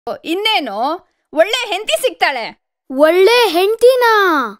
ಇನ್ನೇನು ಒಳ್ಳೆ ಹೆಂಡತಿ ಸಿಗ್ತಾಳೆ ಒಳ್ಳೆ ಹೆಂಡ್ತಿನಾ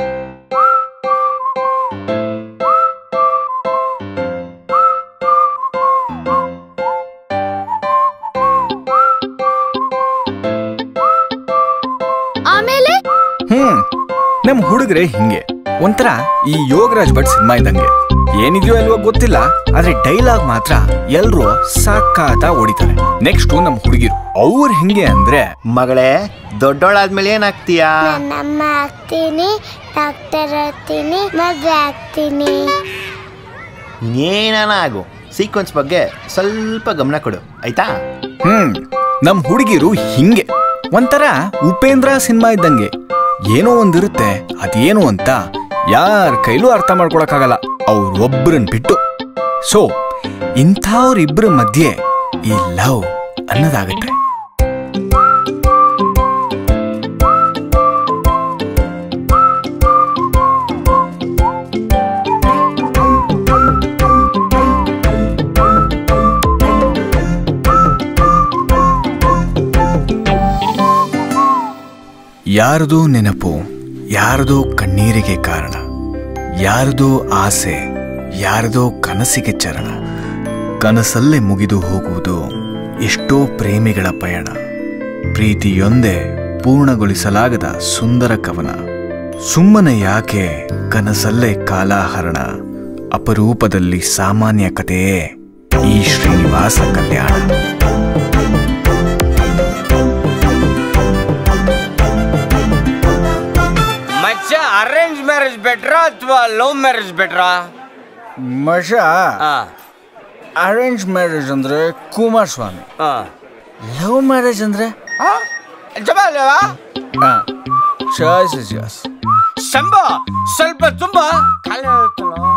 ಆಮೇಲೆ ಹ್ಮ್ ನಮ್ ಹುಡುಗ್ರೆ ಹಿಂಗೆ ಒಂಥರ ಈ ಯೋಗರಾಜ್ ಭಟ್ ಸಿನಿಮಾ ಇದ್ದಂಗೆ ಏನಿದೆಯೋ ಅಲ್ವೋ ಗೊತ್ತಿಲ್ಲ ಆದ್ರೆ ಡೈಲಾಗ್ ಮಾತ್ರ ಎಲ್ರು ಸಾಕಾತ ಹೊಡಿತಾರೆ ನೆಕ್ಸ್ಟ್ ನಮ್ ಹುಡುಗಿರು ಅವ್ರು ಹೆಂಗೆ ಅಂದ್ರೆ ಮಗಳೇ ದೊಡ್ಡೋಳಾದ್ಮೇಲೆ ಏನಾಗ್ತೀಯಾ ನನ್ನಮ್ಮ ಆಗ್ತೀನಿ ಡಾಕ್ಟರ್ ಆಗ್ತೀನಿ ಮದುವೆ ಆಗ್ತೀನಿ ಏನಾನ ಆಗು ಸೀಕ್ವೆನ್ಸ್ ಬಗ್ಗೆ ಸ್ವಲ್ಪ ಗಮನ ಕೊಡು ಆಯ್ತಾ ಹ್ಮ್ ನಮ್ ಹುಡುಗಿರು ಹಿಂಗೆ ಒಂಥರ ಉಪೇಂದ್ರ ಸಿನಿಮಾ ಇದ್ದಂಗೆ ಏನೋ ಒಂದಿರುತ್ತೆ ಅದೇನು ಅಂತ ಯಾರ ಕೈಲೂ ಅರ್ಥ ಮಾಡ್ಕೊಳಕ್ಕಾಗಲ್ಲ ಅವ್ರೊಬ್ಬರನ್ ಬಿಟ್ಟು ಸೊ ಇಂಥವ್ರಿಬ್ಬರ ಮಧ್ಯೆ ಈ ಲವ್ ಅನ್ನೋದಾಗತ್ತೆ ಯಾರದೋ ನೆನಪು ಯಾರದೋ ಕಣ್ಣೀರಿಗೆ ಕಾರಣ ಯಾರದೋ ಆಸೆ ಯಾರದೋ ಕನಸಿಗೆ ಚರಣ ಕನಸಲ್ಲೇ ಮುಗಿದು ಹೋಗುವುದು ಎಷ್ಟೋ ಪ್ರೇಮಿಗಳ ಪಯಣ ಪ್ರೀತಿಯೊಂದೇ ಪೂರ್ಣಗೊಳಿಸಲಾಗದ ಸುಂದರ ಕವನ ಸುಮ್ಮನೆ ಯಾಕೆ ಕನಸಲ್ಲೇ ಕಾಲಾಹರಣ ಅಪರೂಪದಲ್ಲಿ ಸಾಮಾನ್ಯ ಕಥೆಯೇ ಈ ಶ್ರೀನಿವಾಸ ಕಲ್ಯಾಣ ಮಚ್ಚ ಅರೇಂಜ್ ಮ್ಯಾರೇಜ್ ಬೆಟ್ರಾ ಅಥವಾ ಲವ್ ಮ್ಯಾರೇಜ್ ಬೆಟ್ರಾ ಮಷ ಅರೇಂಜ್ ಮ್ಯಾರೇಜ್ ಅಂದ್ರೆ ಕುಮಾರಸ್ವಾಮಿ ಲವ್ ಮ್ಯಾರೇಜ್ ಅಂದ್ರೆ ಚಾಯ್ಸ್ ಇಸ್ ಯಸ್ ಶಂಭ ಸ್ವಲ್ಪ ತುಂಬಾ ಖಾಲಿ ಆಗುತ್ತಲ್ಲ